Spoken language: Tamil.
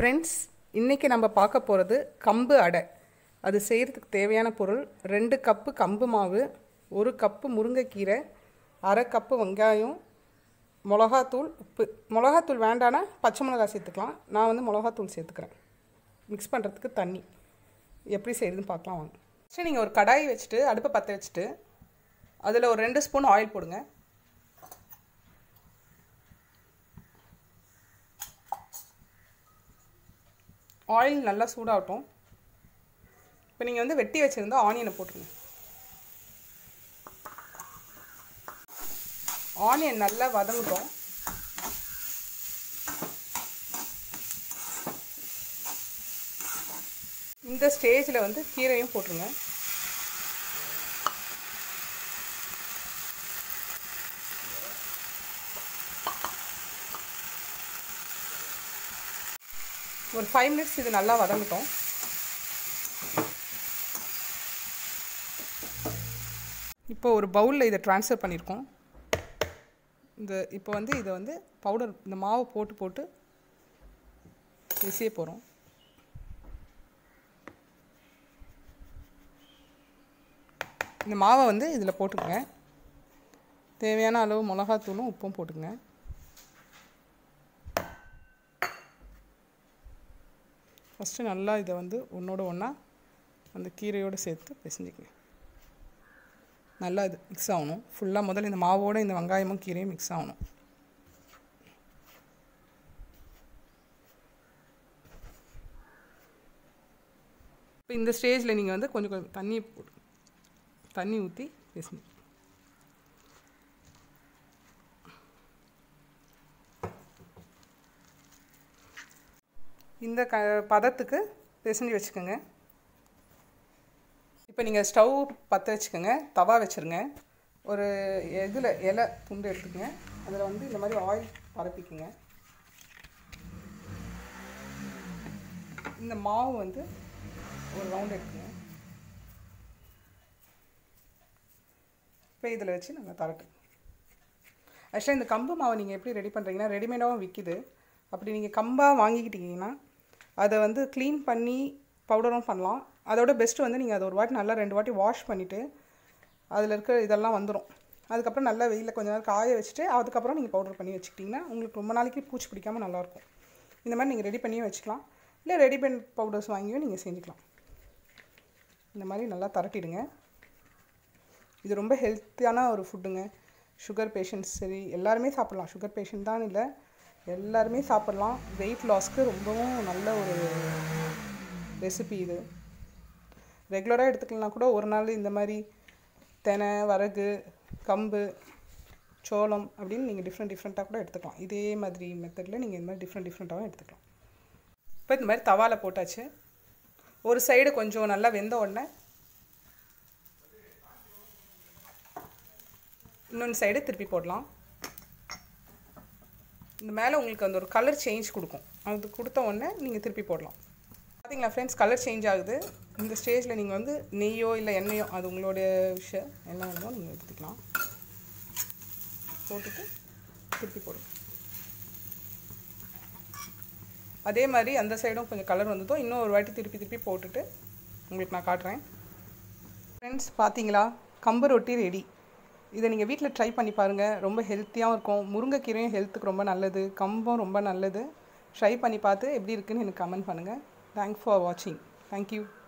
ஃப்ரெண்ட்ஸ் இன்றைக்கி நம்ம பார்க்க போகிறது கம்பு அடை அது செய்கிறதுக்கு தேவையான பொருள் ரெண்டு கப்பு கம்பு மாவு ஒரு கப்பு முருங்கைக்கீரை அரை கப்பு வெங்காயம் மிளகாத்தூள் உப்பு மிளகாத்தூள் வேண்டானா பச்சை மிளகா சேர்த்துக்கலாம் நான் வந்து மிளகாத்தூள் சேர்த்துக்கிறேன் மிக்ஸ் பண்ணுறதுக்கு தண்ணி எப்படி செய்யுதுன்னு பார்க்கலாம் வாங்க சரி நீங்கள் ஒரு கடாய் வச்சுட்டு அடுப்பை பற்ற வச்சுட்டு அதில் ஒரு ரெண்டு ஸ்பூன் ஆயில் போடுங்க ஆயில் நல்லா சூடாகட்டும் இப்போ நீங்கள் வந்து வெட்டி வச்சுருந்தா ஆனியனை போட்டுருங்க ஆனியன் நல்லா வதங்கட்டும் இந்த ஸ்டேஜில் வந்து கீரையும் போட்டுருங்க ஒரு ஃபைவ் மினிட்ஸ் இது நல்லா வதங்கட்டும் இப்போ ஒரு பவுலில் இதை ட்ரான்ஸ்ஃபர் பண்ணியிருக்கோம் இந்த இப்போ வந்து இதை வந்து பவுடர் இந்த மாவு போட்டு போட்டு பிசைய போகிறோம் இந்த மாவை வந்து இதில் போட்டுக்கங்க தேவையான அளவு மிளகாத்தூளும் உப்பும் போட்டுக்கங்க ஃபஸ்ட்டு நல்லா இதை வந்து ஒன்றோட ஒன்றா அந்த கீரையோடு சேர்த்து பிசைஞ்சிக்கங்க நல்லா இது மிக்ஸ் ஆகணும் ஃபுல்லாக முதல்ல இந்த மாவோடு இந்த வெங்காயமும் கீரையும் மிக்ஸ் ஆகணும் இப்போ இந்த ஸ்டேஜில் நீங்கள் வந்து கொஞ்சம் கொஞ்சம் தண்ணி போட்டு தண்ணி ஊற்றி பிசைஞ்சு இந்த க பதத்துக்கு பிசைஞ்சு வச்சுக்கோங்க இப்போ நீங்கள் ஸ்டவ் பற்ற வச்சுக்கோங்க தவா வச்சுருங்க ஒரு இதில் இலை துண்டு எடுத்துக்கங்க அதில் வந்து இந்த மாதிரி ஆயில் பரப்பிக்குங்க இந்த மாவு வந்து ஒரு ரவுண்ட் எடுத்துங்க இப்போ இதில் வச்சு நாங்கள் தரட்டு ஆக்சுவலாக இந்த கம்பு மாவை நீங்கள் எப்படி ரெடி பண்ணுறீங்கன்னா ரெடிமேடாகவும் விற்கிது அப்படி நீங்கள் கம்பாக வாங்கிக்கிட்டீங்கன்னா அதை வந்து க்ளீன் பண்ணி பவுடரும் பண்ணலாம் அதோட பெஸ்ட்டு வந்து நீங்கள் அதை ஒரு வாட்டி நல்லா ரெண்டு வாட்டி வாஷ் பண்ணிவிட்டு அதில் இருக்க இதெல்லாம் வந்துடும் அதுக்கப்புறம் நல்லா வெயிலில் கொஞ்ச நேரம் காய வச்சுட்டு அதுக்கப்புறம் நீங்கள் பவுடர் பண்ணி வச்சுக்கிட்டிங்கன்னா உங்களுக்கு ரொம்ப நாளைக்கு பூச்சி பிடிக்காமல் நல்லாயிருக்கும் இந்த மாதிரி நீங்கள் ரெடி பண்ணியும் வச்சுக்கலாம் இல்லை ரெடிமேட் பவுடர்ஸ் வாங்கியும் நீங்கள் செஞ்சுக்கலாம் இந்த மாதிரி நல்லா தரட்டிடுங்க இது ரொம்ப ஹெல்த்தியான ஒரு ஃபுட்டுங்க சுகர் பேஷண்ட்ஸ் சரி எல்லாருமே சாப்பிட்லாம் சுகர் பேஷண்ட் தான் இல்லை எல்லாருமே சாப்பிட்லாம் வெயிட் லாஸ்க்கு ரொம்பவும் நல்ல ஒரு ரெசிபி இது ரெகுலராக எடுத்துக்கலாம் கூட ஒரு நாள் இந்த மாதிரி தெனை வரகு கம்பு சோளம் அப்படின்னு நீங்கள் டிஃப்ரெண்ட் டிஃப்ரெண்ட்டாக கூட எடுத்துக்கலாம் இதே மாதிரி மெத்தடில் நீங்கள் இந்த மாதிரி டிஃப்ரெண்ட் டிஃப்ரெண்ட்டாகவும் எடுத்துக்கலாம் இப்போ இந்த மாதிரி தவாவில் போட்டாச்சு ஒரு சைடு கொஞ்சம் நல்லா வெந்த உடனே இன்னொன்று சைடு திருப்பி போடலாம் இந்த மேலே உங்களுக்கு அந்த ஒரு கலர் சேஞ்ச் கொடுக்கும் அது கொடுத்த உடனே நீங்கள் திருப்பி போடலாம் பார்த்தீங்களா ஃப்ரெண்ட்ஸ் கலர் சேஞ்ச் ஆகுது இந்த ஸ்டேஜில் நீங்கள் வந்து நெய்யோ இல்லை எண்ணெயோ அது உங்களுடைய விஷயம் என்ன வேணுமோ நீங்கள் எடுத்துக்கலாம் போட்டுட்டு திருப்பி போடுங்க அதே மாதிரி அந்த சைடும் கொஞ்சம் கலர் வந்ததும் இன்னும் ஒரு வாட்டி திருப்பி திருப்பி போட்டுட்டு உங்களுக்கு நான் காட்டுறேன் ஃப்ரெண்ட்ஸ் பார்த்தீங்களா கம்பு ரொட்டி ரெடி இதை நீங்கள் வீட்டில் ட்ரை பண்ணி பாருங்கள் ரொம்ப ஹெல்த்தியாகவும் இருக்கும் முருங்கைக்கீரையும் ஹெல்த்துக்கு ரொம்ப நல்லது கம்பும் ரொம்ப நல்லது ட்ரை பண்ணி பார்த்து எப்படி இருக்குன்னு எனக்கு கமெண்ட் பண்ணுங்கள் தேங்க்ஸ் ஃபார் வாட்சிங் தேங்க்யூ